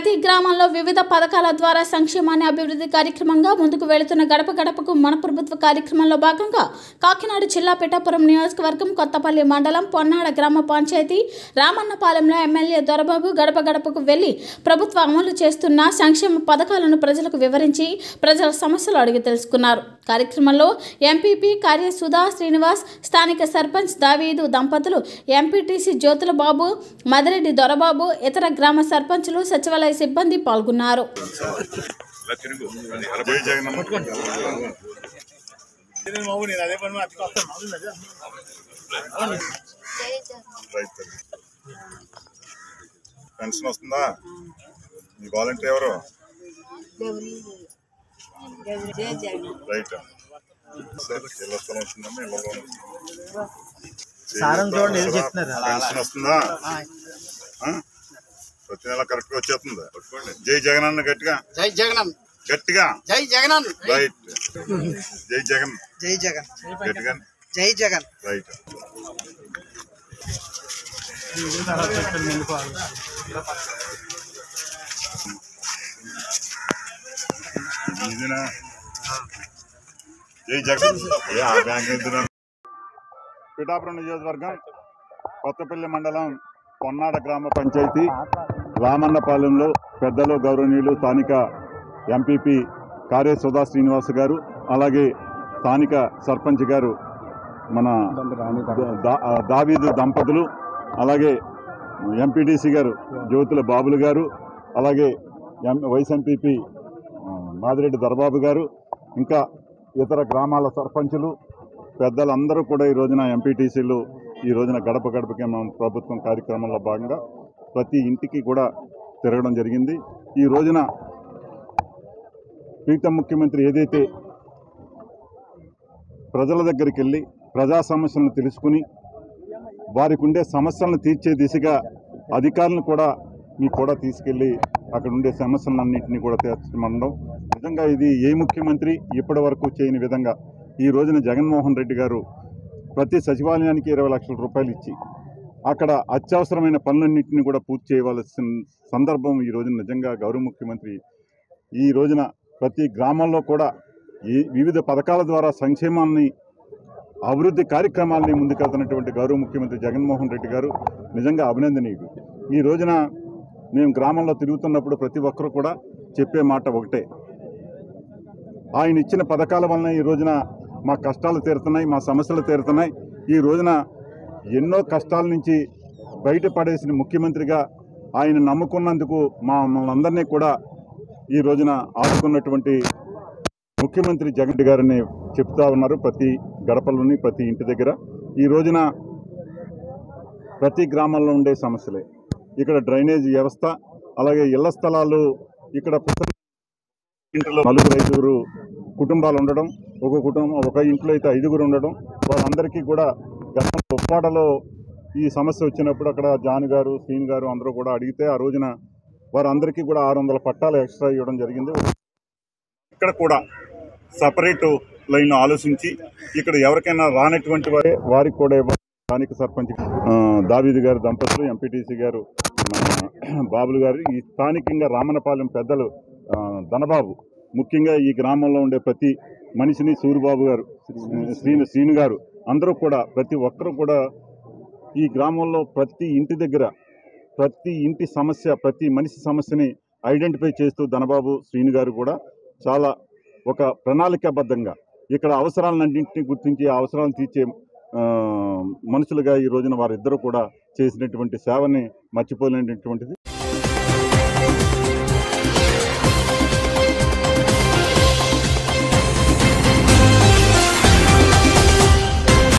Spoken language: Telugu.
ప్రతి గ్రామంలో వివిధ పథకాల ద్వారా సంక్షేమాన్ని అభివృద్ధి కార్యక్రమంగా ముందుకు వెళుతున్న గడప గడపకు మన ప్రభుత్వ కార్యక్రమంలో భాగంగా కాకినాడ జిల్లా పిఠాపురం నియోజకవర్గం కొత్తపల్లి మండలం పొన్నాడ గ్రామ పంచాయతీ రామన్నపాలెంలో ఎమ్మెల్యే దొరబాబు గడప గడపకు వెళ్లి ప్రభుత్వం అమలు చేస్తున్న సంక్షేమ పథకాలను ప్రజలకు వివరించి ప్రజల సమస్యలు అడిగి తెలుసుకున్నారు కార్యక్రమంలో ఎంపీపీ కార్య సుధా శ్రీనివాస్ స్థానిక సర్పంచ్ దావీదు దంపతులు ఎంపీటీసీ జ్యోతుల బాబు మదిరెడ్డి దొరబాబు ఇతర గ్రామ సర్పంచులు సచివాలయ సిబ్బంది పాల్గొన్నారు జై జగన్ నేను అదే పని అతికి వస్తాను రైట్ పెన్షన్ వస్తుందా మీ వాలంటీర్ ఎవరు రైట్ సరే ఇళ్ళ స్థలం వస్తుందమ్మా ఇళ్ళ లోన్ వస్తుందా? సారం చూడండి ఏది చెప్తున్నారు పెన్షన్ వస్తుందా ఆ? ప్రతి నెల కరెక్ట్ గా వచ్చేస్తుంది జై జగన్ అన్న గట్టిగా జై జగన్ గట్టిగా జై జగన్ రైట్ జై జగన్ జై జగన్ గట్టిగా జై జగన్ రైట్ ఇదేనా జై జగన్ ఏ ఆ బ్యాంక్ ఎందుకు పిఠాపురం నియోజకవర్గం కొత్తపల్లి మండలం పొన్నాడ గ్రామ పంచాయతీ రామన్నపాలెంలో పెద్దలు గౌరవనీయులు స్థానిక ఎంపీపీ కార్య సుధా శ్రీనివాస్ గారు అలాగే స్థానిక సర్పంచ్ గారు మన దా- దావీదు దంపతులు అలాగే ఎంపీటీసీ గారు జ్యోతుల బాబులు గారు అలాగే ఎం వైస్ ఎంపీపీ ఆ, మాదిరెడ్డి దర్బాబు గారు ఇంకా ఇతర గ్రామాల సర్పంచులు పెద్దలందరూ కూడా ఈ రోజున ఎంపీటీసీలు ఈ రోజున గడప గడపకి మన ప్రభుత్వం కార్యక్రమంలో భాగంగా ప్రతి ఇంటికి కూడా తిరగడం జరిగింది ఈ రోజున ప్రీతం ముఖ్యమంత్రి ఏదైతే ప్రజల దగ్గరికి వెళ్ళి ప్రజా సమస్యలను తెలుసుకుని వారికి ఉండే సమస్యలను తీర్చే దిశగా అధికారులను కూడా మీకు కూడా తీసుకెళ్ళి అక్కడ ఉండే సమస్యలన్నింటినీ కూడా తీర్చమనడం నిజంగా ఇది ఏ ముఖ్యమంత్రి ఇప్పటి వరకు చేయని విధంగా ఈ రోజున జగన్మోహన్ రెడ్డి గారు ప్రతి సచివాలయానికి ఇరవై లక్షల రూపాయలు ఇచ్చి అక్కడ అత్యవసరమైన పనులన్నింటినీ కూడా పూర్తి చేయవలసిన సందర్భం ఈ రోజున నిజంగా గౌరవ ముఖ్యమంత్రి ఈ రోజున ప్రతి గ్రామంలో కూడా ఈ వివిధ పథకాల ద్వారా సంక్షేమాన్ని అభివృద్ధి కార్యక్రమాలని ముందుకెళ్తున్నటువంటి గౌరవ ముఖ్యమంత్రి జగన్మోహన్ రెడ్డి గారు నిజంగా అభినందనీయుడు ఈ రోజున మేము గ్రామంలో తిరుగుతున్నప్పుడు ప్రతి ఒక్కరు కూడా చెప్పే మాట ఒకటే ఆయన ఇచ్చిన పథకాల వలన ఈ రోజున మా కష్టాలు తీరుతున్నాయి మా సమస్యలు తీరుతున్నాయి ఈ రోజున ఎన్నో కష్టాల నుంచి బయటపడేసిన ముఖ్యమంత్రిగా ఆయన నమ్ముకున్నందుకు మా మమ్మల్ని కూడా ఈ రోజున ఆదుకున్నటువంటి ముఖ్యమంత్రి జగన్ రెడ్డి గారిని చెప్తా ఉన్నారు ప్రతి గడపలోని ప్రతి ఇంటి దగ్గర ఈ రోజున ప్రతి గ్రామంలో ఉండే సమస్యలే ఇక్కడ డ్రైనేజ్ వ్యవస్థ అలాగే ఇళ్ల స్థలాలు ఇక్కడ ప్రతి ఇంట్లో నలుగురు ఐదుగురు కుటుంబాలు ఉండడం ఒక కుటుంబం ఒక ఇంట్లో అయితే ఐదుగురు ఉండడం వాళ్ళందరికీ కూడా గతం ఉప్పాడలో ఈ సమస్య వచ్చినప్పుడు అక్కడ జాన్ గారు శ్రీని గారు అందరూ కూడా అడిగితే ఆ రోజున వారందరికీ కూడా ఆరు వందల పట్టాలు ఎక్స్ట్రా ఇవ్వడం జరిగింది ఇక్కడ కూడా సపరేట్ లైన్ ఆలోచించి ఇక్కడ ఎవరికైనా రానటువంటి వారే వారికి కూడా ఇవ్వాలి. స్థానిక సర్పంచ్ ఆ, దావీదు గారు దంపతులు ఎంపీటీసీ గారు మన బాబులు గారు ఈ స్థానికంగా రామనపాలెం పెద్దలు ఆ, ధనబాబు ముఖ్యంగా ఈ గ్రామంలో ఉండే ప్రతి మనిషిని సూరిబాబు గారు శ్రీను శ్రీను గారు అందరూ కూడా ప్రతి ఒక్కరూ కూడా ఈ గ్రామంలో ప్రతి ఇంటి దగ్గర ప్రతి ఇంటి సమస్య ప్రతి మనిషి సమస్యని ఐడెంటిఫై చేస్తూ ధనబాబు శ్రీను గారు కూడా చాలా ఒక ప్రణాళికాబద్ధంగా ఇక్కడ అవసరాలన్నింటినీ గుర్తించి ఆ అవసరాలను తీర్చే ఆ, మనుషులుగా ఈ రోజున వారిద్దరూ కూడా చేసినటువంటి సేవని మర్చిపోలేనటువంటిది